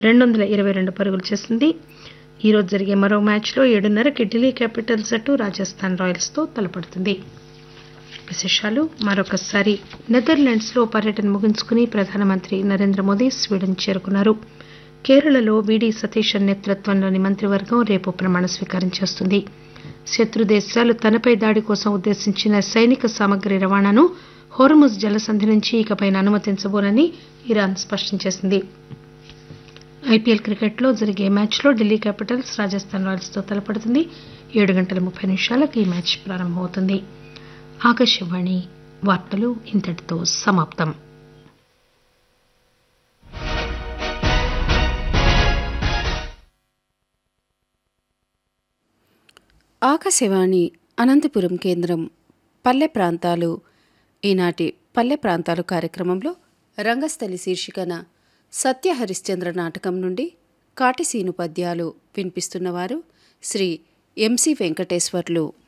రెండు వందల ఇరవై రెండు పరుగులు చేసింది ఈరోజు జరిగే మరో మ్యాచ్లో ఏడున్నరకి ఢిల్లీ క్యాపిటల్స్ జట్టు రాజస్థాన్ రాయల్స్తో తలపడుతుంది విశేషాలు మరొకసారి నెదర్లాండ్స్లో పర్యటన ముగించుకుని ప్రధానమంత్రి నరేంద్ర మోదీ స్వీడన్ చేరుకున్నారు కేరళలో వీడి సతీశన్ నేతృత్వంలోని మంత్రివర్గం రేపు ప్రమాణ స్వీకారం చేస్తుంది శత్రు దేశాలు తనపై దాడి కోసం ఉద్దేశించిన సైనిక సామగ్రి రవాణాను హోర్ముజ్ జలసంధి నుంచి ఇకపై అనుమతించబోనని ఇరాన్ స్పష్టం చేసింది ఐపీఎల్ క్రికెట్లో జరిగే మ్యాచ్లో ఢిల్లీ క్యాపిటల్స్ రాజస్థాన్ రాయల్స్తో తలపడుతుంది ఏడు గంటల ముప్పై నిమిషాలకు ఈ మ్యాచ్ ప్రారంభమవుతుంది ఆకాశవాణి వార్తలు ఇంతటితో సమాప్తం ఆకాశవాణి అనంతపురం కేంద్రం పల్లె ప్రాంతాలు ఈనాటి పల్లె ప్రాంతాలు కార్యక్రమంలో రంగస్థలి శీర్షికన సత్య హరిశ్చంద్ర నాటకం నుండి కాటిసీను పద్యాలు వినిపిస్తున్నవారు శ్రీ ఎంసి వెంకటేశ్వర్లు